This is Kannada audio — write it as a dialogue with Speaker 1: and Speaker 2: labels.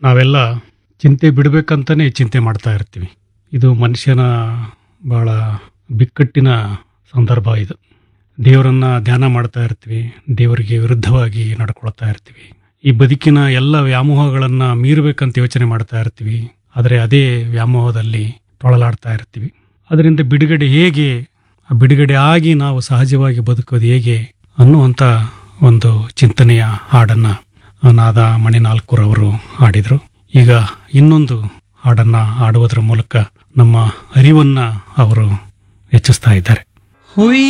Speaker 1: ನಾವೆಲ್ಲ ಚಿಂತೆ ಬಿಡಬೇಕಂತಲೇ ಚಿಂತೆ ಮಾಡ್ತಾ ಇರ್ತೀವಿ ಇದು ಮನುಷ್ಯನ ಭಾಳ ಬಿಕ್ಕಟ್ಟಿನ ಸಂದರ್ಭ ಇದು ದೇವರನ್ನ ಧ್ಯಾನ ಮಾಡ್ತಾ ಇರ್ತೀವಿ ದೇವರಿಗೆ ವಿರುದ್ಧವಾಗಿ ನಡ್ಕೊಳ್ತಾ ಇರ್ತೀವಿ ಈ ಬದುಕಿನ ಎಲ್ಲ ವ್ಯಾಮೋಹಗಳನ್ನು ಮೀರಬೇಕಂತ ಯೋಚನೆ ಮಾಡ್ತಾ ಇರ್ತೀವಿ ಆದರೆ ಅದೇ ವ್ಯಾಮೋಹದಲ್ಲಿ ತೊಳಲಾಡ್ತಾ ಇರ್ತೀವಿ ಅದರಿಂದ ಬಿಡುಗಡೆ ಹೇಗೆ ಆ ಬಿಡುಗಡೆ ಆಗಿ ನಾವು ಸಹಜವಾಗಿ ಬದುಕೋದು ಹೇಗೆ ಅನ್ನುವಂಥ ಒಂದು ಚಿಂತನೆಯ ಹಾಡನ್ನು ನಾದ ಮಣಿನಾಲ್ಕೂರವರು ಹಾಡಿದರು ಈಗ ಇನ್ನೊಂದು ಹಾಡನ್ನು ಹಾಡುವುದರ ಮೂಲಕ ನಮ್ಮ ಅರಿವನ್ನು ಅವರು ಹೆಚ್ಚಿಸ್ತಾ ಇದ್ದಾರೆ
Speaker 2: ಹುಯ್